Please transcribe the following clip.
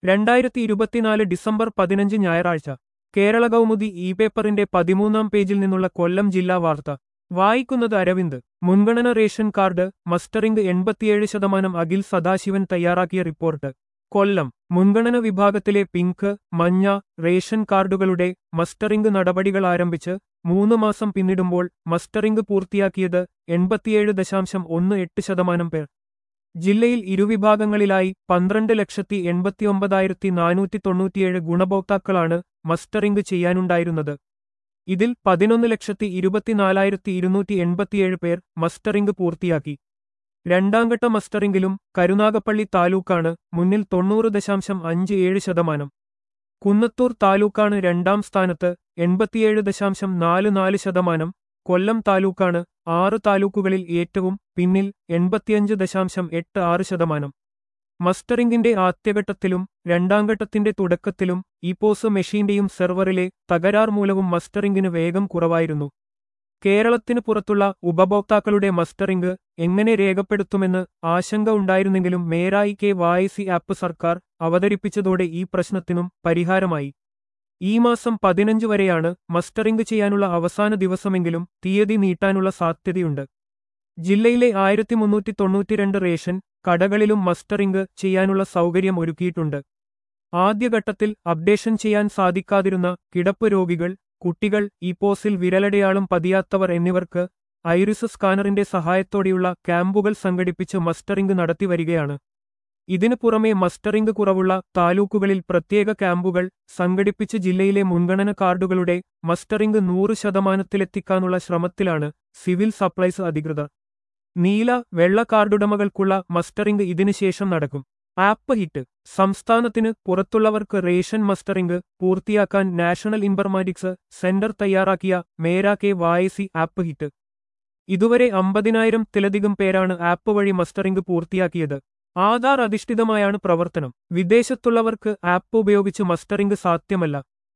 രണ്ടായിരത്തി ഇരുപത്തിനാല് ഡിസംബർ പതിനഞ്ച് ഞായറാഴ്ച കേരള കൗമുദി ഇ പേപ്പറിന്റെ പതിമൂന്നാം പേജിൽ നിന്നുള്ള കൊല്ലം ജില്ലാ വാർത്ത വായിക്കുന്നത് അരവിന്ദ് മുൻഗണന റേഷൻ കാർഡ് മസ്റ്ററിംഗ് എൺപത്തിയേഴ് ശതമാനം അഖിൽ സദാശിവൻ തയ്യാറാക്കിയ റിപ്പോർട്ട് കൊല്ലം മുൻഗണന വിഭാഗത്തിലെ പിങ്ക് മഞ്ഞ റേഷൻ കാർഡുകളുടെ മസ്റ്ററിംഗ് നടപടികൾ ആരംഭിച്ച് മൂന്ന് മാസം പിന്നിടുമ്പോൾ മസ്റ്ററിംഗ് പൂർത്തിയാക്കിയത് എൺപത്തിയേഴ് ദശാംശം ഒന്ന് എട്ട് ശതമാനം പേർ ജില്ലയിൽ ഇരുവിഭാഗങ്ങളിലായി പന്ത്രണ്ട് ലക്ഷത്തി എൺപത്തിയൊമ്പതായിരത്തി നാനൂറ്റി തൊണ്ണൂറ്റിയേഴ് ഗുണഭോക്താക്കളാണ് മസ്റ്ററിംഗ് ചെയ്യാനുണ്ടായിരുന്നത് ഇതിൽ പതിനൊന്ന് ലക്ഷത്തി ഇരുപത്തിനാലായിരത്തി ഇരുന്നൂറ്റി എൺപത്തിയേഴ് പേർ മസ്റ്ററിംഗ് പൂർത്തിയാക്കി രണ്ടാംഘട്ട മസ്റ്ററിംഗിലും കരുനാഗപ്പള്ളി താലൂക്കാണ് മുന്നിൽ തൊണ്ണൂറ് ദശാംശം അഞ്ച് ഏഴ് ശതമാനം കുന്നത്തൂർ താലൂക്കാണ് രണ്ടാം സ്ഥാനത്ത് എൺപത്തിയേഴ് ദശാംശം നാല് നാല് ശതമാനം കൊല്ലം താലൂക്കാണ് ആറ് താലൂക്കുകളിൽ ഏറ്റവും പിന്നിൽ എൺപത്തിയഞ്ച് ദശാംശം എട്ട് ആറ് ശതമാനം മസ്റ്ററിംഗിന്റെ ആദ്യഘട്ടത്തിലും രണ്ടാംഘട്ടത്തിന്റെ തുടക്കത്തിലും ഇപോസ് മെഷീന്റെയും സെർവറിലെ തകരാർ മൂലവും മസ്റ്ററിംഗിന് വേഗം കുറവായിരുന്നു കേരളത്തിന് പുറത്തുള്ള ഉപഭോക്താക്കളുടെ മസ്റ്ററിംഗ് എങ്ങനെ രേഖപ്പെടുത്തുമെന്ന് ആശങ്ക ഉണ്ടായിരുന്നെങ്കിലും മേരായി കെ വായസി ആപ്പ് സർക്കാർ അവതരിപ്പിച്ചതോടെ ഈ പ്രശ്നത്തിനും പരിഹാരമായി ഈ മാസം പതിനഞ്ച് വരെയാണ് മസ്റ്ററിംഗ് ചെയ്യാനുള്ള അവസാന ദിവസമെങ്കിലും തീയതി നീട്ടാനുള്ള സാധ്യതയുണ്ട് ജില്ലയിലെ ആയിരത്തി മുന്നൂറ്റി തൊണ്ണൂറ്റിരണ്ട് റേഷൻ കടകളിലും മസ്റ്ററിംഗ് ചെയ്യാനുള്ള സൗകര്യം ഒരുക്കിയിട്ടുണ്ട് ആദ്യഘട്ടത്തിൽ അപ്ഡേഷൻ ചെയ്യാൻ സാധിക്കാതിരുന്ന കിടപ്പ് രോഗികൾ കുട്ടികൾ ഇപോസിൽ വിരലടയാളം പതിയാത്തവർ എന്നിവർക്ക് ഐറിസ് സ്കാനറിന്റെ സഹായത്തോടെയുള്ള ക്യാമ്പുകൾ സംഘടിപ്പിച്ച് മസ്റ്ററിംഗ് നടത്തിവരികയാണ് ഇതിനു പുറമെ മസ്റ്ററിംഗ് കുറവുള്ള താലൂക്കുകളിൽ പ്രത്യേക ക്യാമ്പുകൾ സംഘടിപ്പിച്ച് ജില്ലയിലെ മുൻഗണന കാർഡുകളുടെ മസ്റ്ററിംഗ് നൂറ് ശതമാനത്തിലെത്തിക്കാനുള്ള ശ്രമത്തിലാണ് സിവിൽ സപ്ലൈസ് അധികൃതർ നീല വെള്ള കാർഡുടമകൾക്കുള്ള മസ്റ്ററിംഗ് ഇതിനുശേഷം നടക്കും ആപ്പ് ഹിറ്റ് സംസ്ഥാനത്തിന് പുറത്തുള്ളവർക്ക് റേഷൻ മസ്റ്ററിംഗ് പൂർത്തിയാക്കാൻ നാഷണൽ ഇൻഫർമാറ്റിക്സ് സെന്റർ തയ്യാറാക്കിയ Mera K YC app hit ഇതുവരെ അമ്പതിനായിരം തിലധികം പേരാണ് ആപ്പ് വഴി മസ്റ്ററിംഗ് പൂർത്തിയാക്കിയത് ആധാർ അധിഷ്ഠിതമായാണ് പ്രവർത്തനം വിദേശത്തുള്ളവർക്ക് ആപ്പ് ഉപയോഗിച്ച് മസ്റ്ററിംഗ് സാധ്യമല്ല